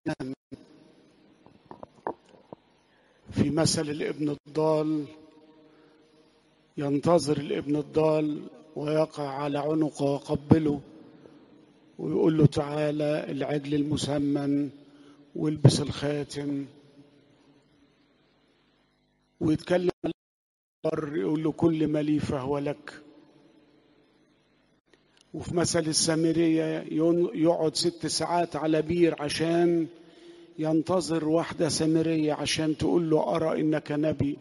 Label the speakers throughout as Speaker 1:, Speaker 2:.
Speaker 1: في مثل الابن الضال ينتظر الابن الضال ويقع على عنقه ويقبله ويقول له تعالى العجل المسمن والبس الخاتم ويتكلم يقول له كل ما لي فهو لك وفي مثل السامرية يقعد ست ساعات على بير عشان ينتظر واحدة سامرية عشان تقول له أرى إنك نبي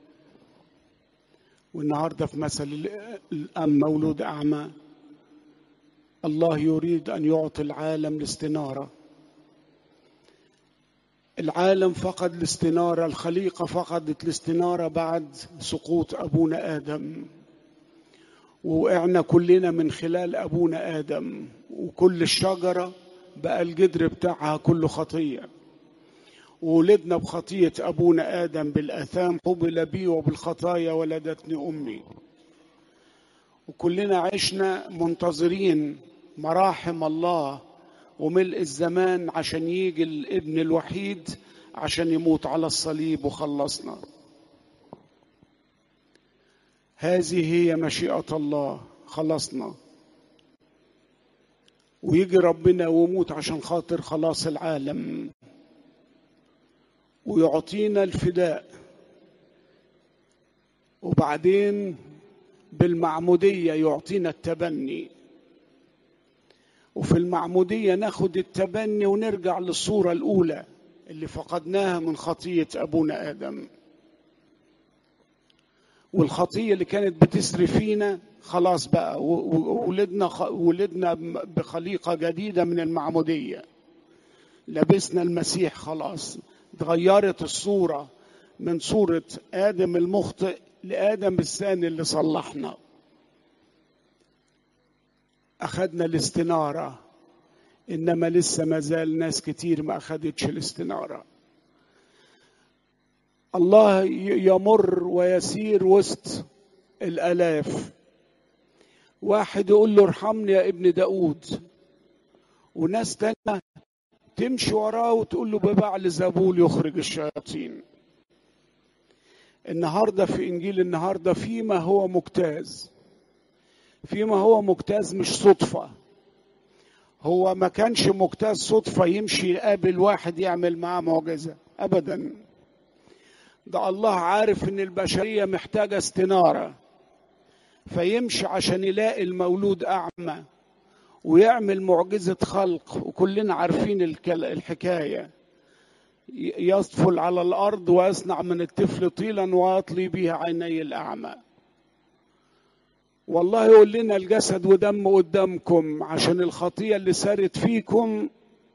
Speaker 1: والنهاردة في مثل الأم مولود أعمى الله يريد أن يعطي العالم الاستنارة العالم فقد الاستنارة الخليقة فقدت الاستنارة بعد سقوط أبونا آدم ووقعنا كلنا من خلال أبونا آدم وكل الشجرة بقى الجدر بتاعها كله خطية وولدنا بخطية أبونا آدم بالأثام قبل بي وبالخطايا ولدتني أمي وكلنا عشنا منتظرين مراحم الله وملء الزمان عشان يجي الابن الوحيد عشان يموت على الصليب وخلصنا هذه هي مشيئة الله خلصنا ويجي ربنا ويموت عشان خاطر خلاص العالم ويعطينا الفداء وبعدين بالمعمودية يعطينا التبني وفي المعمودية ناخد التبني ونرجع للصورة الأولى اللي فقدناها من خطية أبونا آدم والخطية اللي كانت بتسري فينا خلاص بقى ولدنا ولدنا بخليقة جديدة من المعمودية لبسنا المسيح خلاص اتغيرت الصورة من صورة آدم المخطئ لآدم الثاني اللي صلحنا أخذنا الاستنارة إنما لسه ما زال ناس كتير ما أخذتش الاستنارة الله يمر ويسير وسط الآلاف واحد يقول له ارحمني يا ابن داود وناس تانية تمشي وراه وتقول له ببعل زبول يخرج الشياطين النهاردة في إنجيل النهاردة فيما هو مجتاز فيما هو مجتاز مش صدفة هو ما كانش مجتاز صدفة يمشي يقابل واحد يعمل معاه معجزة أبدا ده الله عارف إن البشرية محتاجة استنارة فيمشي عشان يلاقي المولود أعمى ويعمل معجزة خلق وكلنا عارفين الحكاية يطفل على الأرض ويصنع من الطفل طيلا ويطلي به عيني الأعمى والله يقول لنا الجسد ودم قدامكم عشان الخطية اللي سارت فيكم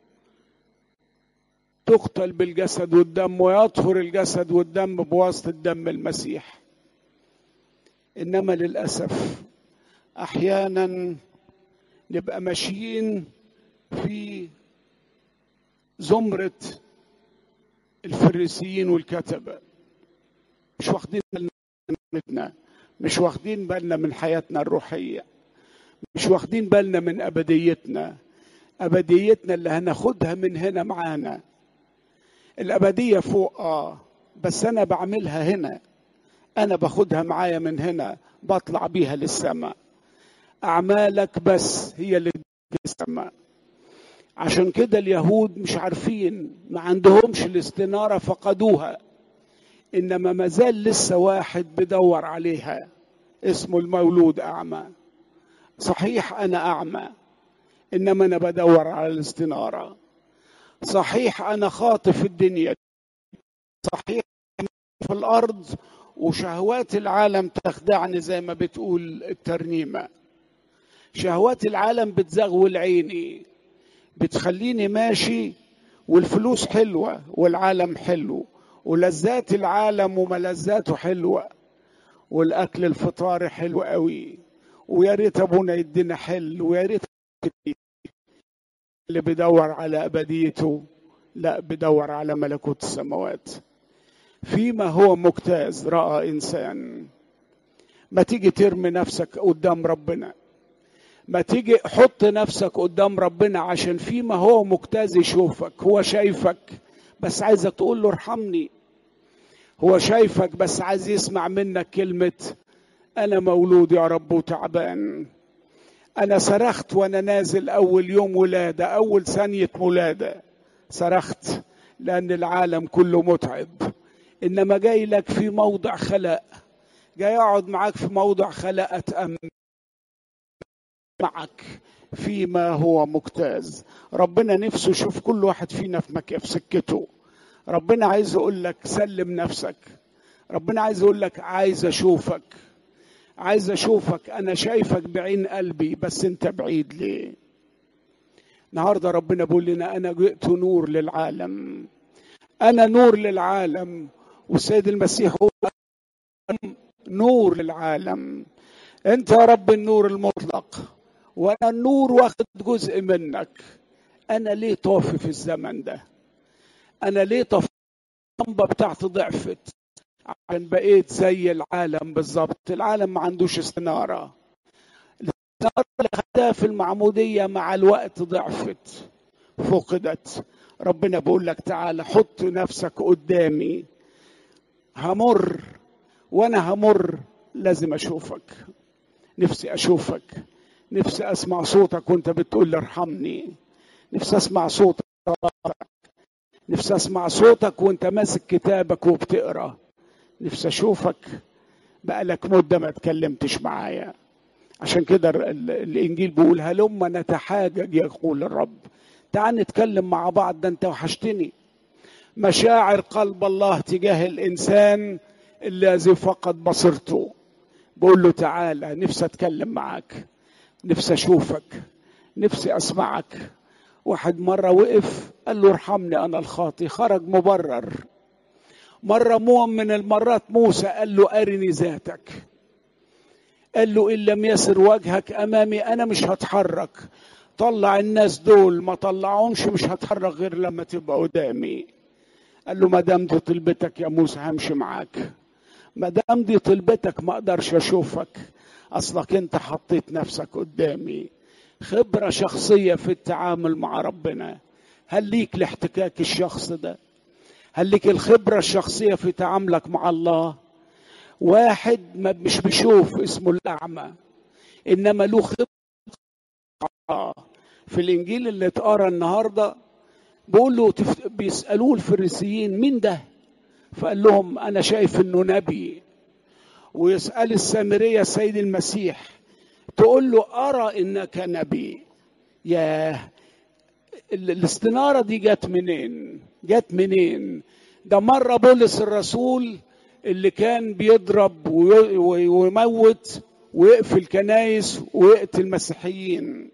Speaker 1: تقتل بالجسد والدم ويطهر الجسد والدم بواسطة دم المسيح إنما للأسف أحيانا نبقى ماشيين في زمرة الفريسيين والكتبة مش واخدين بالنا مش واخدين بالنا من حياتنا الروحية مش واخدين بالنا من أبديتنا أبديتنا اللي هناخدها من هنا معانا الأبدية فوق آه بس أنا بعملها هنا أنا باخدها معايا من هنا بطلع بيها للسماء أعمالك بس هي اللي السماء عشان كده اليهود مش عارفين ما عندهمش الاستنارة فقدوها إنما ما زال لسه واحد بدور عليها اسمه المولود أعمى صحيح أنا أعمى إنما أنا بدور على الاستنارة صحيح أنا خاطف الدنيا صحيح في الأرض وشهوات العالم تخدعني زي ما بتقول الترنيمة شهوات العالم بتزغول عيني بتخليني ماشي والفلوس حلوة والعالم حلو ولذات العالم وملذاته حلوة والأكل الفطار حلو قوي ويا ريت أبونا يدينا حل ويا ريت اللي بدور على أبديته لا بدور على ملكوت السماوات فيما هو مجتاز رأى إنسان ما تيجي ترمي نفسك قدام ربنا ما تيجي حط نفسك قدام ربنا عشان فيما هو مجتاز يشوفك هو شايفك بس عايزك تقول له ارحمني هو شايفك بس عايز يسمع منك كلمة أنا مولود يا رب وتعبان أنا صرخت وأنا نازل أول يوم ولادة أول ثانية ولادة صرخت لأن العالم كله متعب إنما جاي لك في موضع خلاء جاي أقعد معاك في موضع خلاء أتأمن معك فيما هو مجتاز ربنا نفسه يشوف كل واحد فينا في مكان في سكته ربنا عايز يقول لك سلم نفسك ربنا عايز يقول لك عايز اشوفك عايز اشوفك انا شايفك بعين قلبي بس انت بعيد ليه النهارده ربنا بيقول لنا انا جئت نور للعالم انا نور للعالم والسيد المسيح هو نور للعالم انت يا رب النور المطلق وانا النور واخد جزء منك انا ليه طافي في الزمن ده انا ليه طفي اللمبه بتاعتي ضعفت عشان بقيت زي العالم بالظبط العالم ما عندوش استناره الاستناره اللي خدها في المعموديه مع الوقت ضعفت فقدت ربنا بيقول لك تعالى حط نفسك قدامي همر وانا همر لازم اشوفك نفسي اشوفك نفسي اسمع صوتك وانت بتقول لي ارحمني نفسي اسمع صوتك نفسي اسمع صوتك وانت ماسك كتابك وبتقرا نفسي اشوفك بقالك مده ما اتكلمتش معايا عشان كده الانجيل بيقول هلما نتحاجج يقول الرب تعال نتكلم مع بعض ده انت وحشتني مشاعر قلب الله تجاه الانسان الذي فقد بصرته بقول له تعالى نفسي اتكلم معاك نفسي اشوفك نفسي اسمعك واحد مرة وقف قال له ارحمني أنا الخاطي خرج مبرر مرة مو من المرات موسى قال له أرني ذاتك قال له إن لم يسر وجهك أمامي أنا مش هتحرك طلع الناس دول ما طلعهمش مش هتحرك غير لما تبقى قدامي قال له ما دام دي طلبتك يا موسى همشي معاك ما دام دي طلبتك ما اقدرش اشوفك اصلك انت حطيت نفسك قدامي خبرة شخصية في التعامل مع ربنا هل ليك لاحتكاك الشخص ده هل ليك الخبرة الشخصية في تعاملك مع الله واحد ما مش بيشوف اسمه الأعمى إنما له خبرة في الإنجيل اللي اتقرا النهاردة بيقول له تفت... بيسألوه الفريسيين مين ده فقال لهم أنا شايف إنه نبي ويسأل السامرية السيد المسيح تقول له أرى إنك نبي يا الاستنارة دي جت منين جت منين ده مرة بولس الرسول اللي كان بيضرب ويموت ويقفل كنايس ويقتل مسيحيين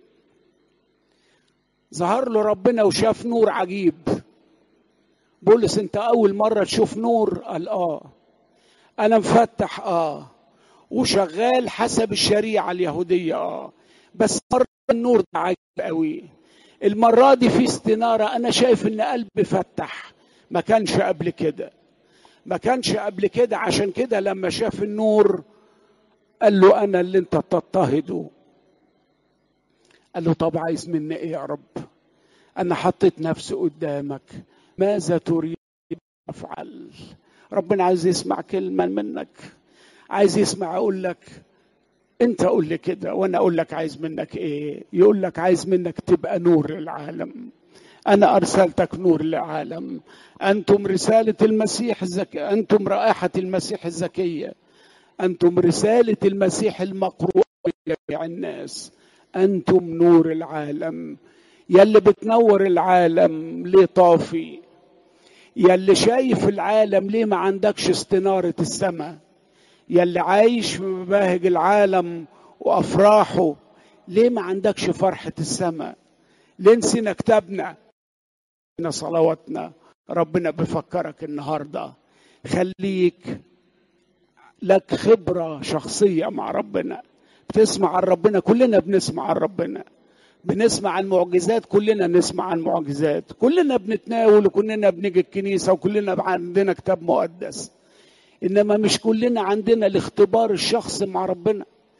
Speaker 1: ظهر له ربنا وشاف نور عجيب بولس انت اول مرة تشوف نور قال اه انا مفتح اه وشغال حسب الشريعة اليهودية اه بس مرة النور ده عجيب قوي المرة دي في استنارة أنا شايف إن قلبي فتح ما كانش قبل كده ما كانش قبل كده عشان كده لما شاف النور قال له أنا اللي أنت تضطهده قال له طب عايز مني إيه يا رب أنا حطيت نفسي قدامك ماذا تريد أفعل ربنا عايز يسمع كلمة منك عايز يسمع أقول لك انت قول لي كده وانا اقول لك عايز منك ايه يقول لك عايز منك تبقى نور للعالم انا ارسلتك نور للعالم انتم رساله المسيح الزكي انتم رائحه المسيح الزكيه انتم رساله المسيح المقروءه لجميع الناس انتم نور العالم يلي بتنور العالم ليه طافي يلي شايف العالم ليه ما عندكش استناره السماء يلي عايش في مباهج العالم وافراحه ليه ما عندكش فرحه السماء ليه نسينا كتابنا صلواتنا ربنا بيفكرك النهارده خليك لك خبره شخصيه مع ربنا بتسمع عن ربنا كلنا بنسمع عن ربنا بنسمع عن معجزات كلنا نسمع عن معجزات كلنا بنتناول وكلنا بنيجي الكنيسه وكلنا عندنا كتاب مقدس انما مش كلنا عندنا الاختبار الشخصي مع ربنا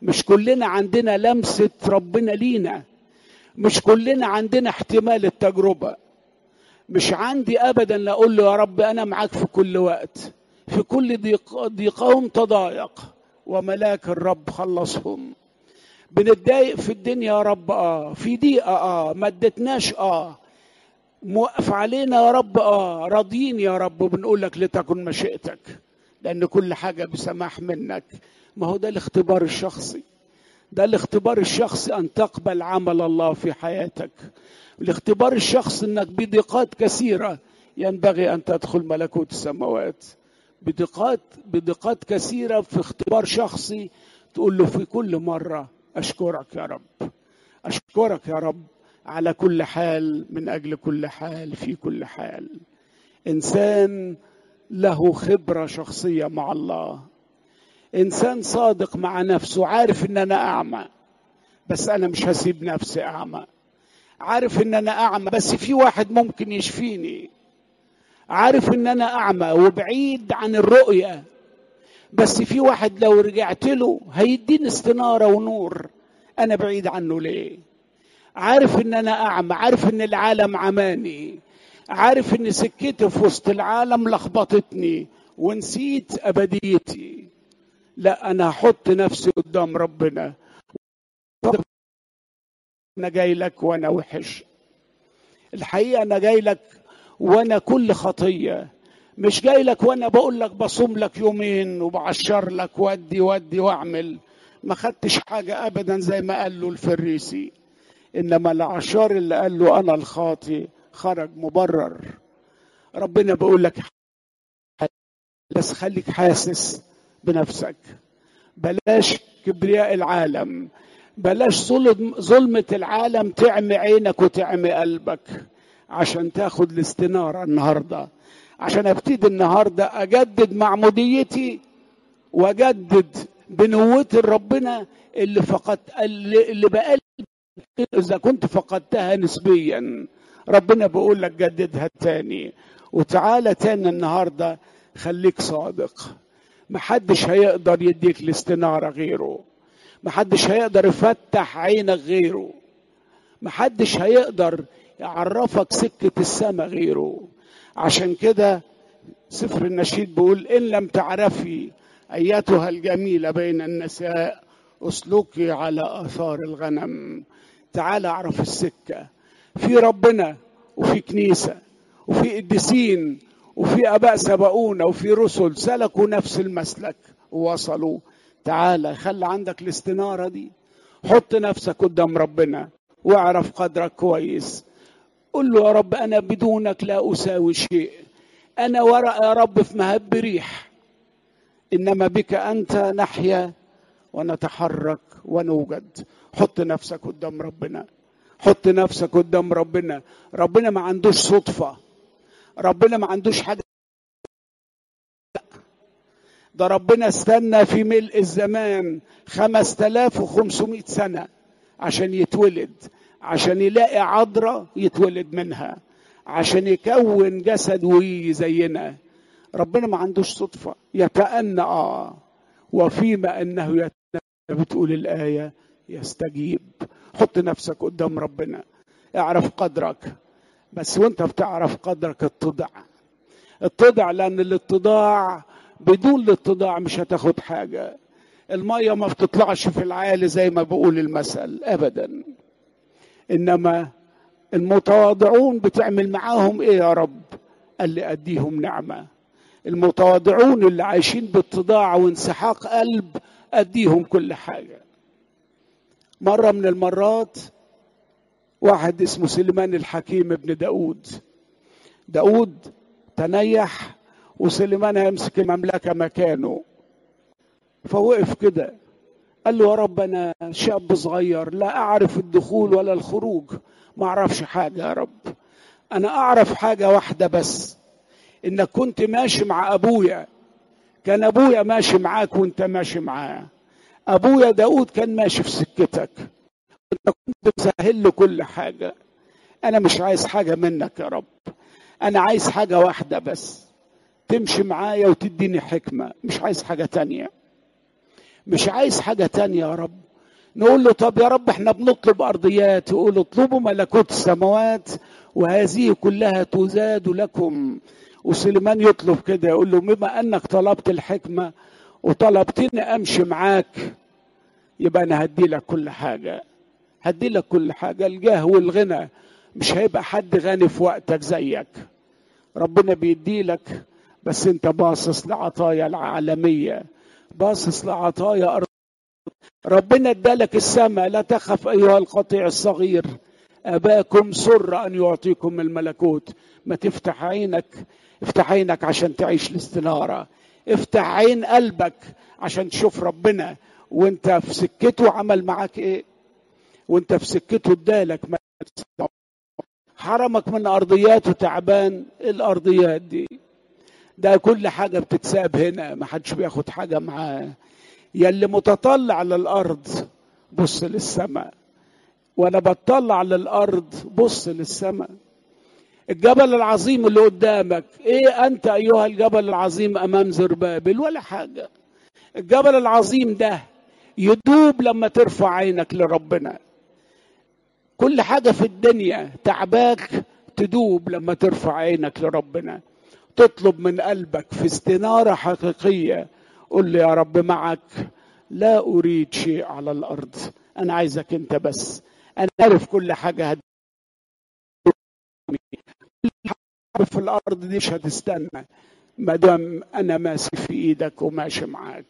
Speaker 1: مش كلنا عندنا لمسة ربنا لينا مش كلنا عندنا احتمال التجربة مش عندي ابدا لا اقول له يا رب انا معاك في كل وقت في كل ضيق ضيقهم تضايق وملاك الرب خلصهم بنتضايق في الدنيا يا رب اه في ضيقه اه ما ادتناش اه موقف علينا يا رب اه راضيين يا رب وبنقول لك لتكن مشيئتك لان كل حاجه بسماح منك ما هو ده الاختبار الشخصي ده الاختبار الشخصي ان تقبل عمل الله في حياتك الاختبار الشخصي انك بضيقات كثيره ينبغي ان تدخل ملكوت السماوات بدقات بدقات كثيره في اختبار شخصي تقول له في كل مره اشكرك يا رب اشكرك يا رب على كل حال من اجل كل حال في كل حال انسان له خبره شخصيه مع الله انسان صادق مع نفسه عارف ان انا اعمى بس انا مش هسيب نفسي اعمى عارف ان انا اعمى بس في واحد ممكن يشفيني عارف ان انا اعمى وبعيد عن الرؤيه بس في واحد لو رجعت له هيديني استناره ونور انا بعيد عنه ليه عارف ان انا اعمى عارف ان العالم عماني عارف ان سكتي في وسط العالم لخبطتني ونسيت ابديتي لا انا هحط نفسي قدام ربنا انا جاي لك وانا وحش الحقيقه انا جاي لك وانا كل خطيه مش جاي لك وانا بقول لك بصوم لك يومين وبعشر لك ودي ودي واعمل ما خدتش حاجه ابدا زي ما قال له الفريسي انما العشار اللي قال له انا الخاطي خرج مبرر ربنا بيقول لك بس خليك حاسس بنفسك بلاش كبرياء العالم بلاش ظلم ظلمة العالم تعمي عينك وتعمي قلبك عشان تاخد الاستنارة النهاردة عشان ابتدي النهاردة اجدد معموديتي واجدد بنوتي ربنا اللي فقد اللي, اللي بقى اذا كنت فقدتها نسبيا ربنا بيقول لك جددها تاني وتعالى تاني النهارده خليك صادق محدش هيقدر يديك الاستناره غيره محدش هيقدر يفتح عينك غيره محدش هيقدر يعرفك سكة السماء غيره عشان كده سفر النشيد بيقول إن لم تعرفي أيتها الجميلة بين النساء اسلكي على آثار الغنم تعال اعرف السكة في ربنا وفي كنيسة وفي قديسين وفي اباء سبقونا وفي رسل سلكوا نفس المسلك ووصلوا تعالى خلي عندك الاستنارة دي حط نفسك قدام ربنا واعرف قدرك كويس قل له يا رب انا بدونك لا اساوي شيء انا ورق يا رب في مهب ريح انما بك انت نحيا ونتحرك ونوجد حط نفسك قدام ربنا حط نفسك قدام ربنا ربنا ما عندوش صدفة ربنا ما عندوش حاجة ده ربنا استنى في ملء الزمان خمس تلاف وخمسمائة سنة عشان يتولد عشان يلاقي عذراء يتولد منها عشان يكون جسد وي زينا ربنا ما عندوش صدفة يتأنى آه وفيما أنه يتأنى بتقول الآية يستجيب حط نفسك قدام ربنا اعرف قدرك بس وانت بتعرف قدرك اتضع اتضع لان الاتضاع بدون الاتضاع مش هتاخد حاجه الميه ما بتطلعش في العالي زي ما بقول المثل ابدا انما المتواضعون بتعمل معاهم ايه يا رب قال لي اديهم نعمه المتواضعون اللي عايشين باتضاع وانسحاق قلب اديهم كل حاجه مرة من المرات واحد اسمه سليمان الحكيم ابن داود داود تنيح وسليمان هيمسك المملكة مكانه فوقف كده قال له يا رب أنا شاب صغير لا أعرف الدخول ولا الخروج ما أعرفش حاجة يا رب أنا أعرف حاجة واحدة بس إنك كنت ماشي مع أبويا كان أبويا ماشي معاك وأنت ماشي معاه ابويا داود كان ماشي في سكتك انت كنت مسهل له كل حاجه انا مش عايز حاجه منك يا رب انا عايز حاجه واحده بس تمشي معايا وتديني حكمه مش عايز حاجه تانية مش عايز حاجة تانية يا رب نقول له طب يا رب احنا بنطلب أرضيات يقول اطلبوا ملكوت السماوات وهذه كلها تزاد لكم وسليمان يطلب كده يقول له بما أنك طلبت الحكمة وطلبتني أمشي معاك يبقى أنا هدي لك كل حاجة هدي لك كل حاجة الجاه والغنى مش هيبقى حد غني في وقتك زيك ربنا بيدي لك بس انت باصص لعطايا العالمية باصص لعطايا أرض ربنا ادالك السماء لا تخف أيها القطيع الصغير أباكم سر أن يعطيكم الملكوت ما تفتح عينك افتح عينك عشان تعيش الاستنارة افتح عين قلبك عشان تشوف ربنا وانت في سكته عمل معاك ايه وانت في سكته ادالك حرمك من ارضيات وتعبان الارضيات دي ده كل حاجه بتتساب هنا ما حدش بياخد حاجه معاه يلي متطلع للارض بص للسماء وانا بطلع للارض بص للسماء الجبل العظيم اللي قدامك ايه انت ايها الجبل العظيم امام زربابل ولا حاجه الجبل العظيم ده يدوب لما ترفع عينك لربنا كل حاجه في الدنيا تعباك تدوب لما ترفع عينك لربنا تطلب من قلبك في استناره حقيقيه قل لي يا رب معك لا اريد شيء على الارض انا عايزك انت بس انا عارف كل حاجه هد... في الارض دي مش هتستنى ما دام انا ماسك في ايدك وماشي معاك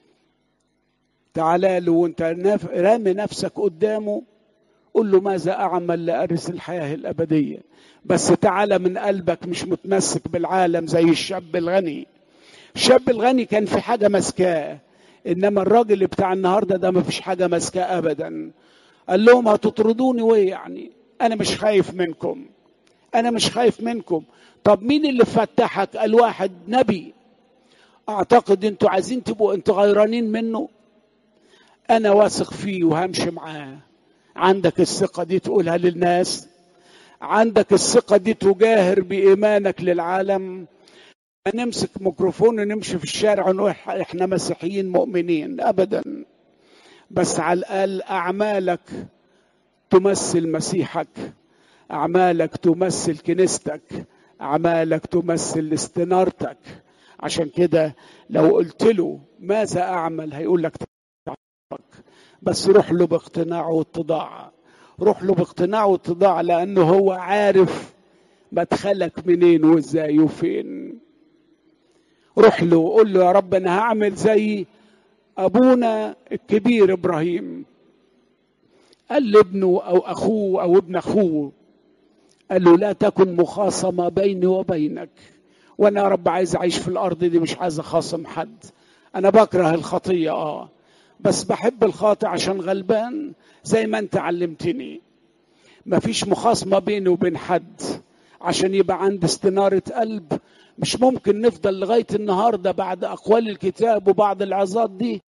Speaker 1: تعالى له وانت نف... رامي نفسك قدامه قل له ماذا اعمل لارث الحياه الابديه بس تعالى من قلبك مش متمسك بالعالم زي الشاب الغني الشاب الغني كان في حاجه ماسكاه انما الراجل بتاع النهارده ده ما فيش حاجه ماسكاه ابدا قال لهم هتطردوني وايه يعني انا مش خايف منكم انا مش خايف منكم طب مين اللي فتحك قال واحد نبي اعتقد انتوا عايزين تبقوا انتوا غيرانين منه انا واثق فيه وهمشي معاه عندك الثقه دي تقولها للناس عندك الثقه دي تجاهر بايمانك للعالم نمسك ميكروفون ونمشي في الشارع ونقول احنا مسيحيين مؤمنين ابدا بس على الاقل اعمالك تمثل مسيحك اعمالك تمثل كنيستك اعمالك تمثل استنارتك عشان كده لو قلت له ماذا اعمل هيقول لك بس روح له باقتناع واتضاع روح له باقتناع واتضاع لانه هو عارف مدخلك منين وازاي وفين روح له وقول له يا رب انا هعمل زي ابونا الكبير ابراهيم قال لابنه او اخوه او ابن اخوه قال له لا تكن مخاصمه بيني وبينك وانا يا رب عايز اعيش في الارض دي مش عايز اخاصم حد انا بكره الخطيه اه بس بحب الخاطئ عشان غلبان زي ما انت علمتني مفيش مخاصمه بيني وبين حد عشان يبقى عندي استناره قلب مش ممكن نفضل لغايه النهارده بعد اقوال الكتاب وبعض العظات دي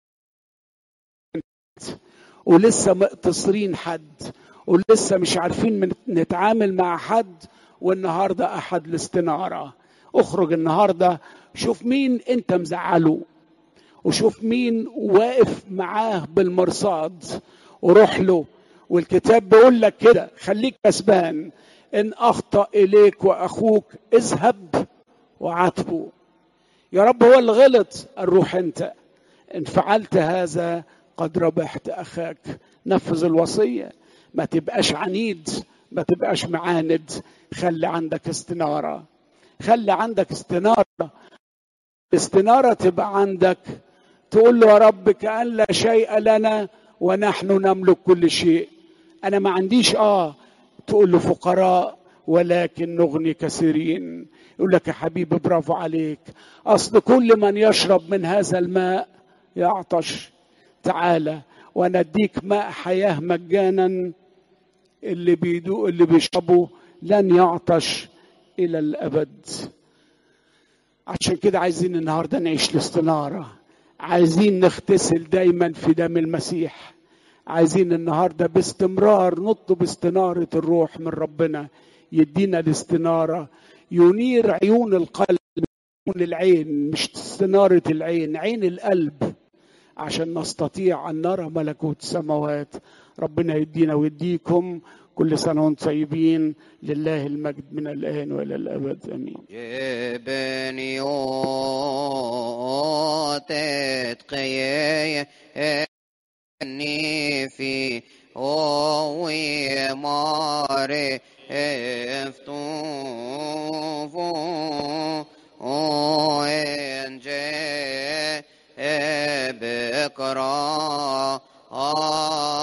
Speaker 1: ولسه مقتصرين حد ولسه مش عارفين نتعامل مع حد والنهارده احد الاستناره اخرج النهارده شوف مين انت مزعله وشوف مين واقف معاه بالمرصاد وروح له والكتاب بيقول لك كده خليك كسبان ان اخطا اليك واخوك اذهب وعاتبه يا رب هو اللي غلط الروح انت ان فعلت هذا قد ربحت اخاك نفذ الوصيه ما تبقاش عنيد ما تبقاش معاند خلي عندك استناره خلي عندك استناره استناره تبقى عندك تقول له يا رب كأن لا شيء لنا ونحن نملك كل شيء انا ما عنديش اه تقول له فقراء ولكن نغني كثيرين يقول لك يا حبيبي برافو عليك اصل كل من يشرب من هذا الماء يعطش تعالى وانا اديك ماء حياه مجانا اللي بيدوق اللي بيشربه لن يعطش الى الابد عشان كده عايزين النهارده نعيش الاستناره عايزين نغتسل دايما في دم المسيح عايزين النهارده باستمرار نطلب استناره الروح من ربنا يدينا الاستناره ينير عيون القلب عيون العين مش استناره العين عين القلب عشان نستطيع أن نرى ملكوت السماوات ربنا يدينا ويديكم كل سنة وانتم طيبين لله المجد من الآن وإلى الأبد آمين
Speaker 2: جبنيوت تقيه في هوي ماري افتوفو وين جي بكرا